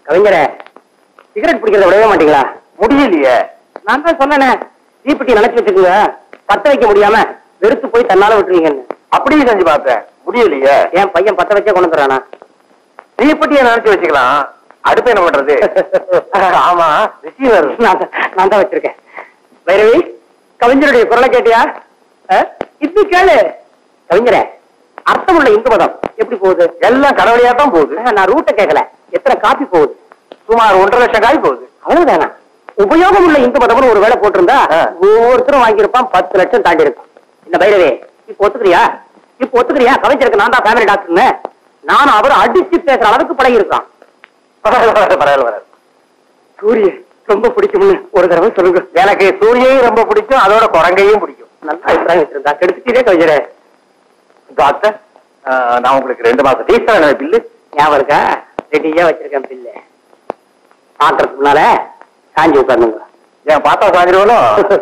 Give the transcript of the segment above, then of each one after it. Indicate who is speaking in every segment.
Speaker 1: கவிஞரே cigarette பிடிக்கிறத விடவே மாட்டீங்களா
Speaker 2: முடியலையே
Speaker 1: நான் தான் சொன்னேனே தீப்பெட்டி நினைச்சு வச்சுக்கோங்க பத்த வைக்க முடியாம வெறுத்து போய் தன்னால விட்டுருவீங்கன்னு
Speaker 2: அப்படியே செஞ்சு பார்த்தேன் முடியலையே
Speaker 1: என் பையன் பத்த வச்சே கொண்டு வந்துடுறானா
Speaker 2: தீப்பெட்டியை நினைச்சு வச்சுக்கலாம் அடுத்து என்ன பண்றது ஆமா ரிசீவர்
Speaker 1: நான் தான் நான் தான் வச்சிருக்கேன் வைரவி கவிஞருடைய குரலை கேட்டியா அஹ்? இது கேளு கவிஞரே அர்த்தமுள்ள இந்து மதம் எப்படி போகுது
Speaker 2: எல்லாம் கடவுளையா தான் போகுது
Speaker 1: அஹ், நான் ரூட்டை கேட்கல எத்தனை காப்பி போகுது
Speaker 2: சுமார் ஒன்றரை லட்சம் காய் போகுது
Speaker 1: அவ்வளவுதானா உபயோகம் உள்ள இந்து மதம்னு ஒரு வேலை போட்டிருந்தா
Speaker 2: ஆ.
Speaker 1: ஒவ்வொருத்தரும் வாங்கியிருப்பான் பத்து லட்சம் தாண்டி இருக்கும் இந்த பைரவே இப்ப ஒத்துக்கிறியா இப்ப ஒத்துக்கிறியா கவிஞருக்கு நான் தான் ஃபேமிலி டாக்டர்னு நானும் அவரும் அடிச்சு பேசுற அளவுக்கு பழகி இருக்கான்
Speaker 2: பரவாயில்ல பரவாயில்ல பரவாயில்ல
Speaker 1: சூரிய ரொம்ப பிடிக்கும்னு ஒரு தடவை சொல்லுங்க
Speaker 2: எனக்கு சூரியையும் ரொம்ப பிடிக்கும் அதோட குரங்கையும் பிடிக்கும்
Speaker 1: நல்ல அபிப்பிராயம் வச்சிருந்தா கெடுத்துட்டே கவிஞரே
Speaker 2: டாக்டர் ஆஹ், நான் உங்களுக்கு ரெண்டு மாசம் ஃபீஸ் தரேன் பில்லு
Speaker 1: ஞாபகம் இருக்கா ரெடியா வச்சிருக்கேன் பில்லு பாக்குறதுக்கு முன்னால சாஞ்சி உட்கார்ந்துங்க
Speaker 2: ஏன் பார்த்தா சாஞ்சிருவனும்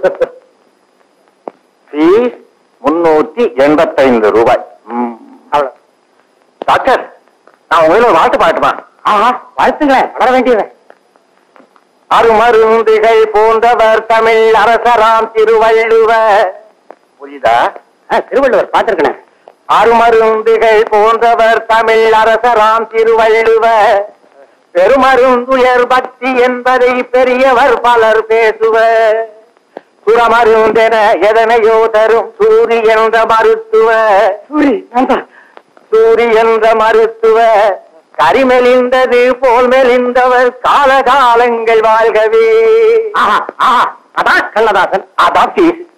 Speaker 2: ஃபீஸ் முன்னூத்தி எண்பத்தைந்து ரூபாய் ம்.
Speaker 1: அவ்வளவு
Speaker 2: டாக்டர் நான் உங்களை ஒரு வாழ்த்து பாட்டுமா
Speaker 1: ஆஹா வாழ்த்துங்களேன் வளர வேண்டியவன்
Speaker 2: அருமருந்திகை போன்றவர் தமிழ் அரசராம் திருவள்ளுவர் புரியுதா
Speaker 1: ஆ, திருவள்ளுவர் பார்த்திருக்கேன்
Speaker 2: அருமருந்திகை போன்றவர் தமிழ் அரசராம் திருவள்ளுவர் பெருமருந்துயர் பக்தி என்பதை பெரியவர் பலர் பேசுவர் சுரமருந்தென எதனையோ தரும் சூரி என்ற மருத்துவ
Speaker 1: சூரி நான் தான்
Speaker 2: சூரி என்ற மருத்துவ கரிமெலிந்தது போல் மெலிந்தவர் காலகாலங்கள் வாழ்கவே
Speaker 1: ஆஹா ஆஹா அதான் கண்ணதாசன்
Speaker 2: அதான் fees.